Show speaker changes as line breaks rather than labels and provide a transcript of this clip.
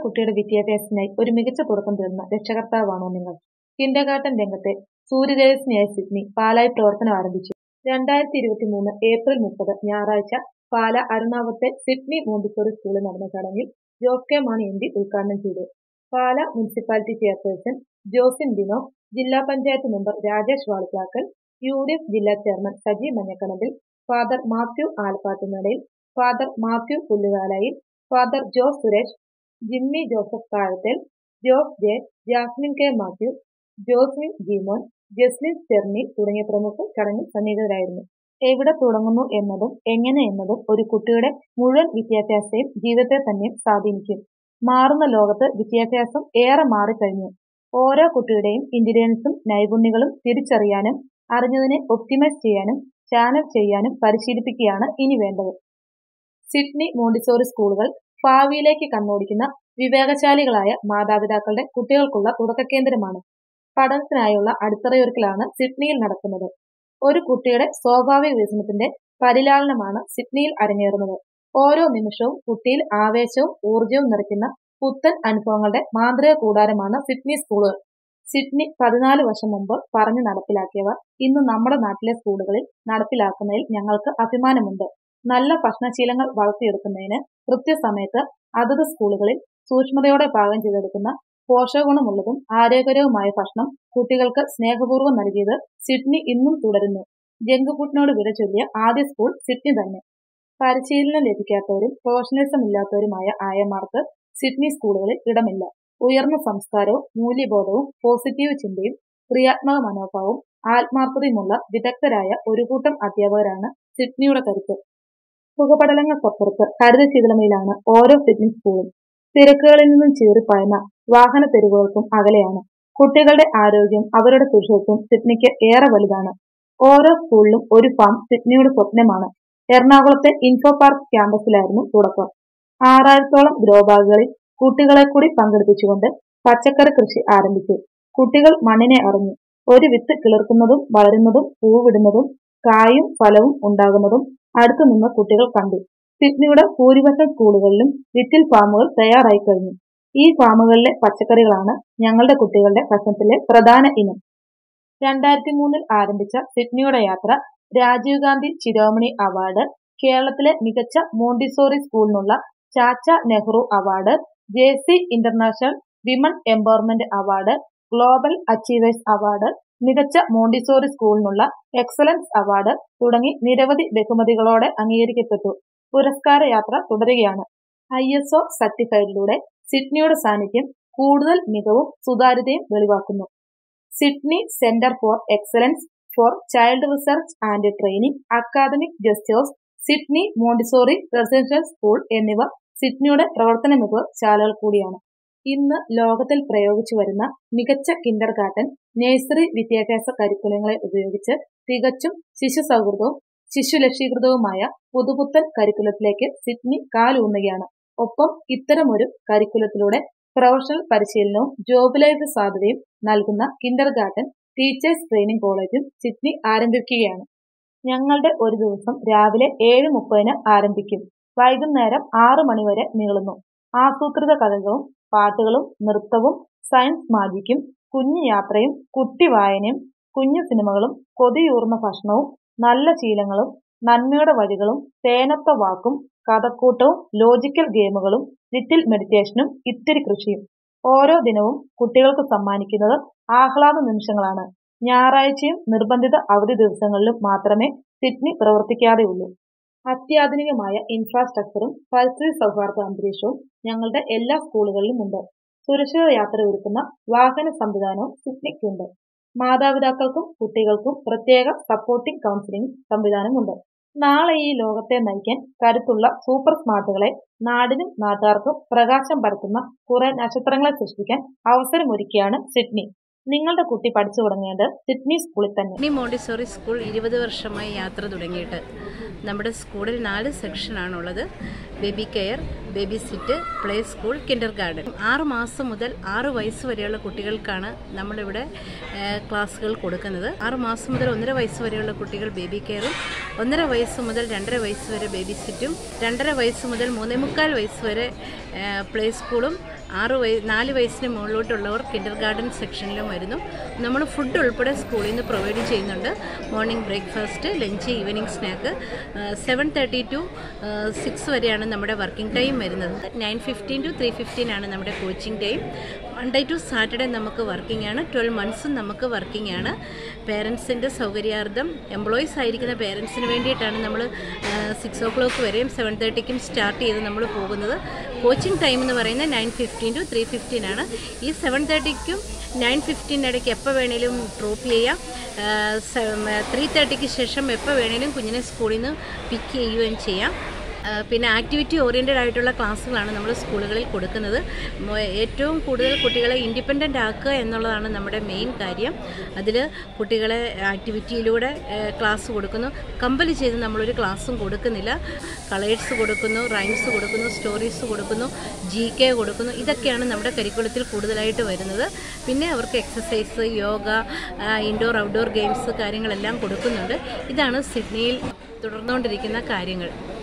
കുട്ടിയുടെ വിദ്യാഭ്യാസത്തിനായി ഒരു മികച്ച തുടക്കം തീർന്ന രക്ഷകർത്താവാണോ നിങ്ങൾ കിൻഡർഗാർട്ടൻ രംഗത്തെ സൂര്യതേജസ്നിയായ സിഡ്നി പാലായി പ്രവർത്തനം ആരംഭിച്ചു രണ്ടായിരത്തി ഇരുപത്തി മൂന്ന് ഏപ്രിൽ മുപ്പത് ഞായറാഴ്ച പാല അരുണാവത്തെ സിഡ്നി മോണ്ടിസോറി സ്കൂളിൽ നടന്ന ചടങ്ങിൽ ജോസ് കെ മാണി എം പി ഉദ്ഘാടനം ചെയ്തു പാല മുനിസിപ്പാലിറ്റി ചെയർപേഴ്സൺ ജോസിൻ ബിനോ ജില്ലാ പഞ്ചായത്ത് മെമ്പർ രാജേഷ് വാളിക്കാക്കൽ യു ഡി എഫ് ജില്ലാ chairman Saji Manjakkanampil father Mathew Alappattunadayil father Mathew Pullukalayil father Jose Suresh Jimmy Joseph Thazhathel Jose J Jasmine K Mathew Josmin Jimon Jaslin Sterni തുടങ്ങിയ പ്രമുഖർ ചടങ്ങിൽ സന്നിഹിതരായിരുന്നു എവിടെ തുടങ്ങുന്നു എന്നതും എങ്ങനെ എന്നതും ഒരു കുട്ടിയുടെ മുഴുവൻ വിദ്യാഭ്യാസത്തെയും ജീവിതത്തെ തന്നെ സ്വാധീനിക്കും മാറുന്ന ലോകത്ത് വിദ്യാഭ്യാസം ഏറെ മാറിക്കഴിഞ്ഞു ഓരോ കുട്ടിയുടെയും ഇന്റലിജൻസും നൈപുണ്യങ്ങളും തിരിച്ചറിയാനും അറിഞ്ഞതിനെ ഒപ്റ്റിമൈസ് ചെയ്യാനും ചാനൽ ചെയ്യാനും പരിശീലിപ്പിക്കുകയാണ് ഇനി വേണ്ടത് സിഡ്നി മോണ്ടിസോറി സ്കൂളുകൾ ഭാവിയിലേക്ക് കണ്ണോടിക്കുന്ന വിവേകശാലികളായ മാതാപിതാക്കളുടെ കുട്ടികൾക്കുള്ള തുടക്കകേന്ദ്രമാണ് പഠനത്തിനായുള്ള അടിത്തറയൊരുക്കലാണ് സിഡ്നിയിൽ നടക്കുന്നത് ഒരു കുട്ടിയുടെ സ്വാഭാവിക വികസനത്തിന്റെ പരിലാളനമാണ് സിഡ്നിയിൽ അരങ്ങേറുന്നത് ഓരോ നിമിഷവും കുട്ടിയിൽ ആവേശവും ഊർജവും നിറയ്ക്കുന്ന പുത്തൻ അനുഭവങ്ങളുടെ മാന്ത്രിക കൂടാരമാണ് സിഡ്നി സ്കൂളുകൾ സിഡ്നി പതിനാല് വർഷം മുമ്പ് പറഞ്ഞു നടപ്പിലാക്കിയവ ഇന്ന് നമ്മുടെ നാട്ടിലെ സ്കൂളുകളിൽ നടപ്പിലാക്കുന്നതിൽ ഞങ്ങൾക്ക് അഭിമാനമുണ്ട് നല്ല ഭക്ഷണശീലങ്ങൾ വളർത്തിയെടുക്കുന്നതിന് കൃത്യസമയത്ത് അതത് സ്കൂളുകളിൽ സൂക്ഷ്മതയോടെ പാകം ചെയ്തെടുക്കുന്ന പോഷകഗുണമുള്ളതും ആരോഗ്യകരവുമായ ഭക്ഷണം കുട്ടികൾക്ക് സ്നേഹപൂർവ്വം നൽകിയത് സിഡ്നി ഇന്നും തുടരുന്നു ജങ്ക് ഫുഡിനോട് വില ചൊല്ലിയ ആദ്യ സ്കൂൾ സിഡ്നി തന്നെ പരിശീലനം ലഭിക്കാത്തവരും പ്രൊഫഷണലിസം ഇല്ലാത്തവരുമായ ആയമാർക്ക് സിഡ്നി സ്കൂളുകളിൽ ഇടമില്ല ഉയർന്ന സംസ്കാരവും മൂല്യബോധവും പോസിറ്റീവ് ചിന്തയും ക്രിയാത്മക മനോഭാവവും ആത്മാർത്ഥതയുമുള്ള വിദഗ്ധരായ ഒരു കൂട്ടം അധ്യാപകരാണ് സിഡ്നിയുടെ കരുത്ത് പുകപടലങ്ങൾക്കപ്പുറത്ത് ഹരിത ശീതളമയിലാണ് ഓരോ സിഡ്നി സ്കൂളും തിരക്കുകളിൽ നിന്നും ചീറിപ്പായുന്ന വാഹന തെരുവുകൾക്കും അകലെയാണ് കുട്ടികളുടെ ആരോഗ്യം അവരുടെ സുരക്ഷിതത്വം സിഡ്നിക്ക് ഏറെ വലുതാണ് ഓരോ സ്കൂളിലും ഒരു ഫാം സിഡ്നിയുടെ സ്വപ്നമാണ് എറണാകുളത്തെ ഇൻഫോ പാർക്ക് ക്യാമ്പസിലായിരുന്നു തുടക്കം ആറായിരത്തോളം ഗ്രോ ബാഗുകളിൽ കുട്ടികളെ കൂടി പങ്കെടുപ്പിച്ചുകൊണ്ട് പച്ചക്കറി കൃഷി ആരംഭിച്ചു കുട്ടികൾ മണ്ണിനെ അറിഞ്ഞു ഒരു വിത്ത് കിളിർക്കുന്നതും വളരുന്നതും പൂവിടുന്നതും കായും ഫലവും ഉണ്ടാകുന്നതും അടുത്തുനിന്ന് കുട്ടികൾ കണ്ടു സിഡ്നിയുടെ ഭൂരിപക്ഷം സ്കൂളുകളിലും ലിറ്റിൽ ഫാമുകൾ തയ്യാറായി കഴിഞ്ഞു ഈ ഫാമുകളിലെ പച്ചക്കറികളാണ് ഞങ്ങളുടെ കുട്ടികളുടെ ഭക്ഷണത്തിലെ പ്രധാന ഇനം രണ്ടായിരത്തി മൂന്നിൽ ആരംഭിച്ച സിഡ്നിയുടെ യാത്ര രാജീവ് ഗാന്ധി ശിരോമണി അവാർഡ് കേരളത്തിലെ മികച്ച മോണ്ടിസോറി സ്കൂളിനുള്ള Chacha Nehru award J C international women empowerment award global achievers award മികച്ച മോണ്ടിസോറി സ്കൂളിനുള്ള എക്സലൻസ് അവാർഡ് തുടങ്ങി നിരവധി ബഹുമതികളോടെ അംഗീകരിക്കപ്പെട്ടു പുരസ്കാര യാത്ര തുടരുകയാണ് ഐ എസ് ഒ സർട്ടിഫൈഡിലൂടെ സിഡ്നിയുടെ സാന്നിധ്യം കൂടുതൽ മികവും സുതാര്യതയും വെളിവാക്കുന്നു Sydney centre for excellence for child research and training academic ജസ്റ്റേഴ്സ് സിഡ്നി മോണ്ടിസോറി റെസിഡൻഷ്യൽ സ്കൂൾ എന്നിവ സിഡ്നിയുടെ പ്രവർത്തന മികവ് ശാലകൾ കൂടിയാണ് ഇന്ന് ലോകത്തിൽ പ്രയോഗിച്ചു വരുന്ന മികച്ച കിൻഡർ ഗാർട്ടൻ നഴ്സറി വിദ്യാഭ്യാസ കരിക്കുലങ്ങളെ ഉപയോഗിച്ച് തികച്ചും ശിശു സൗഹൃദവും ശിശുലക്ഷീകൃതവുമായ പുതുപുത്തൻ കരിക്കുലത്തിലേക്ക് സിഡ്നി കാലൂന്നുകയാണ് ഒപ്പം ഇത്തരമൊരു കരിക്കുലത്തിലൂടെ പ്രൊഫഷണൽ പരിശീലനവും ജോബ് ലൈഫ് സാധ്യതയും നൽകുന്ന കിൻഡർ ഗാർട്ടൻ ടീച്ചേഴ്സ് ട്രെയിനിംഗ് കോളേജും സിഡ്നി ആരംഭിക്കുകയാണ് ഞങ്ങളുടെ ഒരു ദിവസം രാവിലെ ഏഴ് മുപ്പതിന് ആരംഭിക്കും വൈകുന്നേരം ആറ് മണിവരെ നീളുന്നു ആസൂത്രിത കഥകളും പാട്ടുകളും നൃത്തവും സയൻസ് മാജിക്കും കുഞ്ഞു യാത്രയും കുട്ടി വായനയും കുഞ്ഞു സിനിമകളും കൊതിയൂർന്ന ഭക്ഷണവും നല്ല ശീലങ്ങളും നന്മയുടെ വഴികളും തേനത്ത വാക്കും കഥക്കൂട്ടവും ലോജിക്കൽ ഗെയിമുകളും ലിറ്റിൽ മെഡിറ്റേഷനും ഇത്തിരി കൃഷിയും ഓരോ ദിനവും കുട്ടികൾക്ക് സമ്മാനിക്കുന്നത് ആഹ്ലാദ നിമിഷങ്ങളാണ് ഞായറാഴ്ചയും നിർബന്ധിത അവധി ദിവസങ്ങളിലും മാത്രമേ സിഡ്നി പ്രവർത്തിക്കാതെയുള്ളൂ അത്യാധുനികമായ ഇൻഫ്രാസ്ട്രക്ചറും പരിസ്ഥിതി സൗഹാർദ്ദ അന്തരീക്ഷവും ഞങ്ങളുടെ എല്ലാ സ്കൂളുകളിലും ഉണ്ട് സുരക്ഷിത യാത്ര ഒരുക്കുന്ന വാഹന സംവിധാനവും സിഡ്നിക്കുണ്ട് മാതാപിതാക്കൾക്കും കുട്ടികൾക്കും പ്രത്യേക സപ്പോർട്ടിംഗ് കൗൺസിലിംഗ് സംവിധാനമുണ്ട് നാളെ ഈ ലോകത്തെ നയിക്കാൻ കരുത്തുള്ള സൂപ്പർ സ്മാർട്ടുകളെ നാടിനും നാട്ടുകാർക്കും പ്രകാശം പരത്തുന്ന കുറെ നക്ഷത്രങ്ങളെ സൃഷ്ടിക്കാൻ അവസരമൊരുക്കിയാണ് സിഡ്നി നിങ്ങളുടെ കുട്ടി പഠിച്ചു തുടങ്ങേണ്ടത് സിഡ്നി സ്കൂളിൽ തന്നെ
സിഡ്നി മോണ്ടിസോറി സ്കൂൾ ഇരുപത് വർഷമായി യാത്ര തുടങ്ങിയിട്ട് നമ്മുടെ സ്കൂളിൽ നാല് സെക്ഷനാണുള്ളത് baby care baby sit play school kindergarten ആറ് മാസം മുതൽ ആറ് വയസ്സ് വരെയുള്ള കുട്ടികൾക്കാണ് നമ്മളിവിടെ ഏഹ്, ക്ലാസ്സുകൾ കൊടുക്കുന്നത് ആറ് മാസം മുതൽ ഒന്നര വയസ്സ് വരെയുള്ള കുട്ടികൾ ബേബി കെയറും ഒന്നര വയസ്സ് മുതൽ രണ്ടര വയസ്സ് വരെ ബേബി സിറ്റും രണ്ടര വയസ്സ് മുതൽ മൂന്നേ മുക്കാൽ വയസ്സ് വരെ ഏഹ്, പ്ലേ സ്കൂളും ആറ് വയ നാല് വയസ്സിന് മുകളിലോട്ടുള്ളവർ കിൻഡർ ഗാർഡൻ സെക്ഷനിലും വരുന്നു നമ്മൾ ഫുഡ് ഉൾപ്പെടെ സ്കൂളിൽ നിന്ന് പ്രൊവൈഡ് ചെയ്യുന്നുണ്ട് morning breakfast lunch evening snack seven thirty to six വരെയാണ് നമ്മുടെ വർക്കിംഗ് ടൈം വരുന്നത് nine fifteen to three fifteen ആണ് നമ്മുടെ coaching time Monday to Saturday നമുക്ക് വർക്കിംഗ് ആണ് ട്വൽവ് മന്ത്സും നമുക്ക് വർക്കിംഗ് ആണ് പേരൻസിൻ്റെ സൗകര്യാർത്ഥം എംപ്ലോയീസ് ആയിരിക്കുന്ന പേരൻസിന് വേണ്ടിയിട്ടാണ് നമ്മൾ സിക്സ് ഓ ക്ലോക്ക് വരെയും സെവൻ തേർട്ടിക്കും സ്റ്റാർട്ട് ചെയ്ത് നമ്മൾ പോകുന്നത് കോച്ചിങ് ടൈം എന്ന് പറയുന്നത് nine fifteen to three fifteen ആണ് ഈ സെവൻ തേർട്ടിക്കും നയൻ ഫിഫ്റ്റീനിടയ്ക്ക് എപ്പോൾ വേണേലും ഡ്രോപ്പ് ചെയ്യാം ത്രീ തേർട്ടിക്ക് ശേഷം എപ്പോൾ വേണേലും കുഞ്ഞിനെ സ്കൂളിൽ നിന്ന് പിക്ക് ചെയ്യുകയും ചെയ്യാം ആ, പിന്നെ ആക്ടിവിറ്റി ഓറിയൻറ്റഡ് ആയിട്ടുള്ള ക്ലാസ്സുകളാണ് നമ്മൾ സ്കൂളുകളിൽ കൊടുക്കുന്നത് മൊ- ഏറ്റവും കൂടുതൽ കുട്ടികളെ ഇൻഡിപെൻഡൻ്റ് ആക്കുക എന്നുള്ളതാണ് നമ്മുടെ മെയിൻ കാര്യം അതിൽ കുട്ടികളെ ആക്ടിവിറ്റിയിലൂടെ ക്ലാസ് കൊടുക്കുന്നു കമ്പൽ ചെയ്ത് നമ്മളൊരു ക്ലാസ്സും കൊടുക്കുന്നില്ല കളേഴ്സ് കൊടുക്കുന്നു റൈംസ് കൊടുക്കുന്നു സ്റ്റോറീസ് കൊടുക്കുന്നു ജി കെ കൊടുക്കുന്നു ഇതൊക്കെയാണ് നമ്മുടെ കരിക്കുലത്തിൽ കൂടുതലായിട്ട് വരുന്നത് പിന്നെ അവർക്ക് exercise yoga indoor outdoor games കാര്യങ്ങളെല്ലാം കൊടുക്കുന്നുണ്ട് ഇതാണ് സിഡ്നിയിൽ തുടർന്നുകൊണ്ടിരിക്കുന്ന കാര്യങ്ങൾ